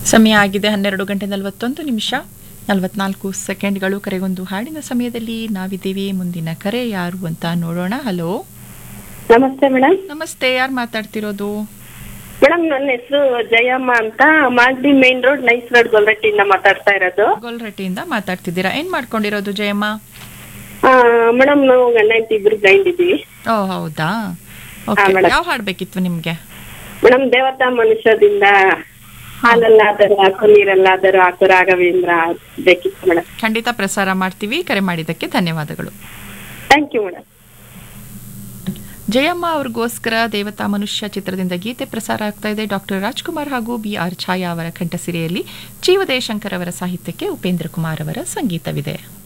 ಸಮಯ ಆಗಿದೆ ಹನ್ನೆರಡು ಗಂಟೆ ನಲವತ್ತೊಂದು ನಿಮಿಷ ನಲವತ್ನಾಲ್ಕು ಸೆಕೆಂಡ್ಗಳು ಕರೆಗೊಂದು ಹಾಡಿನ ಸಮಯದಲ್ಲಿ ನಾವಿದ್ದೀವಿ ಮುಂದಿನ ಕರೆ ಯಾರು ಅಂತ ನೋಡೋಣ ಹಲೋ ನಮಸ್ತೆ ಮೇಡಮ್ ನಮಸ್ತೆ ಯಾರು ಮಾತಾಡ್ತಿರೋದು ಮೇಡಮ್ ನನ್ನ ಹೆಸರು ಜಯಮ್ಮ ಅಂತ Magadi main road nice road ಗೊಲ್ರಟ್ಟಿಯಿಂದ ಮಾತಾಡ್ತಾ ಇರೋದು ಗೊಲ್ರಟ್ಟಿಯಿಂದ ಮಾತಾಡ್ತಿದ್ದೀರಾ ಏನ್ ಮಾಡ್ಕೊಂಡಿರೋದು ಜಯಮ್ಮ ಮೇಡಮ್ ನಾವು ಗಂಡ ಹೆಂಡತಿ ಇಬ್ರು ಗೈಂಡ್ ಇದೀವಿ ಓ ಹೌದಾ ಓಕೆ madam. ಯಾವ ಹಾಡ್ ಬೇಕಿತ್ತು ನಿಮ್ಗೆ ಮೇಡಮ್ ದೇವತಾ ಮನುಷ್ಯದಿಂದ ಹಾಲಲ್ಲಾದರೂ ಹಾಕು ನೀರಲ್ಲಾದರೂ ಹಾಕು ರಾಘವೇಂದ್ರ ಬೇಕಿತ್ತು ಮೇಡಮ್ ಖಂಡಿತ ಪ್ರಸಾರ ಮಾಡ್ತೀವಿ ಕರೆ ಮಾಡಿದ್ದಕ್ಕೆ ಧನ್ಯವಾದಗಳು ಥ್ಯಾಂಕ್ ಯು ಮೇಡಮ್ ಜಯಮ್ಮ ಅವ್ರಿಗೋಸ್ಕರ ದೇವತಾ ಮನುಷ್ಯ ಚಿತ್ರದಿಂದ ಗೀತೆ ಪ್ರಸಾರ ಆಗ್ತಾ ಇದೆ ಡಾಕ್ಟರ್ ರಾಜ್ಕುಮಾರ್ ಹಾಗೂ ಬಿ ಆರ್ ಛಾಯಾ ಅವರ ಕಂಠಸಿರಿಯಲ್ಲಿ ಜೀವದೇಶಂಕರ್ ಅವರ ಸಾಹಿತ್ಯಕ್ಕೆ ಉಪೇಂದ್ರ ಕುಮಾರ್ ಅವರ ಸಂಗೀತವಿದೆ